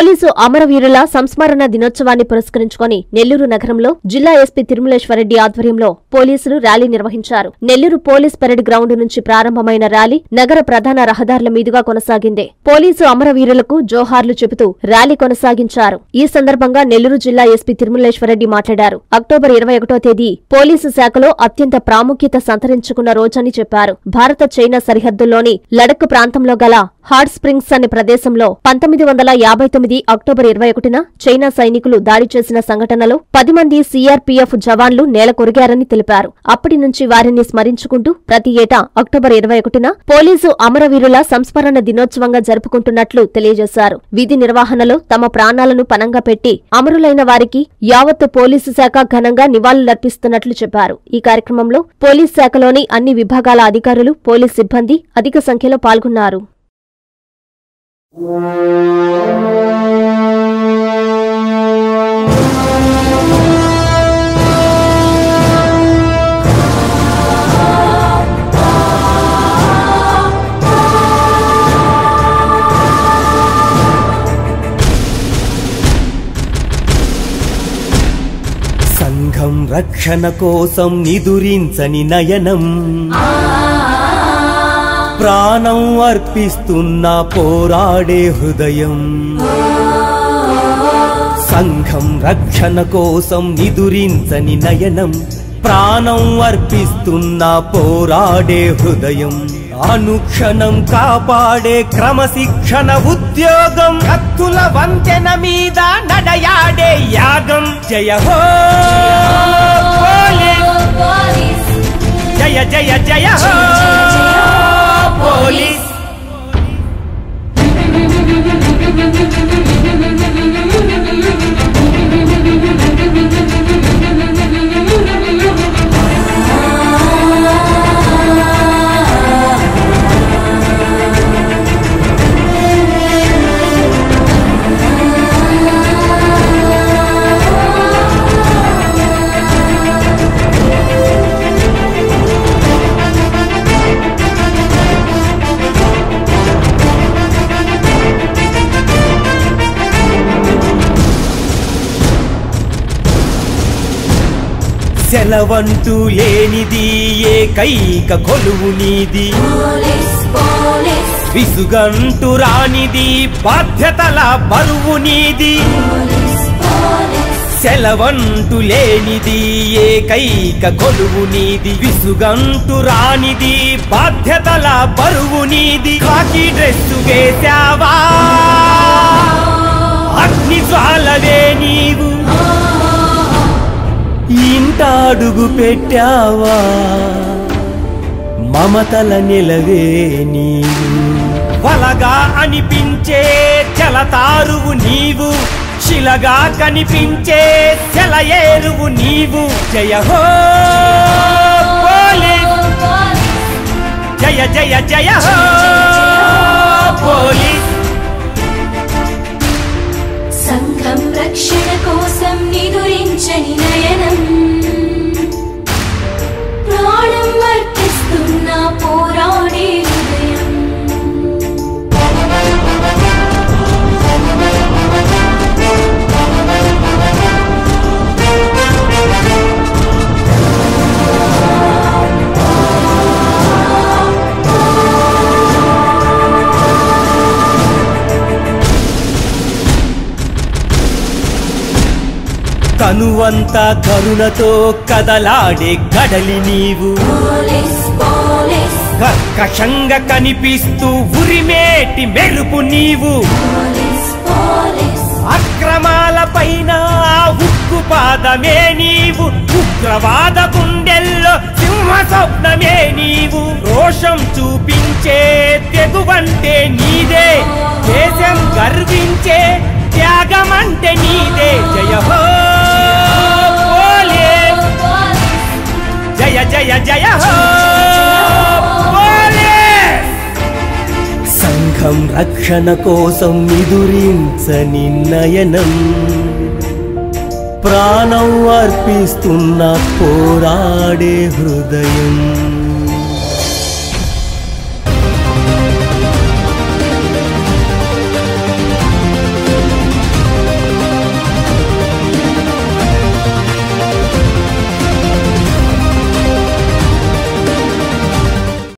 police అమరవీరుల సంస్మరణ దినోత్సవాన్ని పురస్కరించుకొని నెల్లూరు నగరంలో జిల్లా ఎస్పీ తిరుమలేశ్వరరెడ్డి ఆధ్వర్యంలో పోలీసులు ర్యాలీ నిర్వహించారు నెల్లూరు పోలీస్ పరేడ్ గ్రౌండ్ నుంచి ప్రారంభమైన ర్యాలీ నగర ప్రధాన రహదారుల మీదుగా కొనసాగింది పోలీసు అమరవీరులకు జోహార్లు చెబుతూ ర్యాలీ కొనసాగించారు ఈ సందర్భంగా నెల్లూరు జిల్లా ఎస్పీ తిరుమలేశ్వరరెడ్డి మాట్లాడారు అక్టోబర్ ఇరవై ఒకటో తేదీ పోలీసు శాఖలో అత్యంత ప్రాముఖ్యత సంతరించుకున్న రోజని చెప్పారు భారత చైనా సరిహద్దుల్లోని లడక్ ప్రాంతంలో గల హాట్ స్ప్రింగ్స్ అనే ప్రదేశంలో పంతొమ్మిది వందల యాభై తొమ్మిది అక్టోబర్ ఇరవై ఒకటిన చైనా సైనికులు దాడి చేసిన సంఘటనలో పది మంది సీఆర్పీఎఫ్ జవాన్లు నేలకొరిగారని తెలిపారు అప్పటి నుంచి వారిని స్మరించుకుంటూ ప్రతి ఏటా అక్టోబర్ ఇరవై ఒకటిన పోలీసు అమరవీరుల సంస్మరణ దినోత్సవంగా జరుపుకుంటున్నట్లు తెలియజేశారు విధి నిర్వహణలో తమ ప్రాణాలను పనంగా పెట్టి అమరులైన వారికి యావత్తు పోలీసు శాఖ ఘనంగా నివాళులర్పిస్తున్నట్లు చెప్పారు ఈ కార్యక్రమంలో పోలీస్ శాఖలోని అన్ని విభాగాల అధికారులు పోలీస్ సిబ్బంది అధిక సంఖ్యలో పాల్గొన్నారు సంఘం రక్షణ కోసం నిదురించని నయనం ప్రాణం అర్పిస్తున్న పోరాడే హృదయం సంఘం రక్షణ కోసం నిదురించని నయనం ప్రాణం అర్పిస్తున్న పోరాడే హృదయం అనుక్షణం కాపాడే క్రమశిక్షణ ఉద్యోగం కత్తుల వంతెన మీద నడయాడే యాగం జయ హో పోలీస్ జయ జయ జయ హో పోలీస్ సెలవంటూ లేనిది ఏకైక కొలువు నీది విసుగంటూ రానిది బాధ్యతల బరువు నీది సెలవంటూ లేనిది ఏకైక కొలువు నీది విసుగంటూ రానిది బాధ్యతల బరువు నీది కాకి డ్రెస్సు వేశావా అగ్ని జ్వాలవే నీవు ఇంటాడుగు పెట్టావా మమతల నిలవే నీవు వలగా అనిపించే చలతారువు నీవు శిలగా కనిపించే సెలయేరువు నీవు జయ హో పోలీస్ జయ జయ జయ హో పోలీస్ సంఘం రక్షణ కోసం నిదురించని నయనం ప్రాణం అర్పిస్తున్న పోరాడే హృదయం కనువంతా కరుణతో కదలాడే కడలి నీవు పోలీస్ పోలీస్ కర్కశంగా కనిపిస్తూ ఉరిమేటి మెరుపు నీవు పోలీస్ పోలీస్ అక్రమాల పైన ఉక్కు పాదమే నీవు ఉగ్రవాద గుండెల్లో సింహ స్వప్నమే నీవు రోషం చూపించే తెగువంటే నీదే దేశం గర్వించే త్యాగమంటే నీదే జయ హో పోలీస్ జయ జయ జయ హో పోలీస్ సంఘం రక్షణ కోసం నిదురించని నయనం ప్రాణం అర్పిస్తున్న పోరాడే హృదయం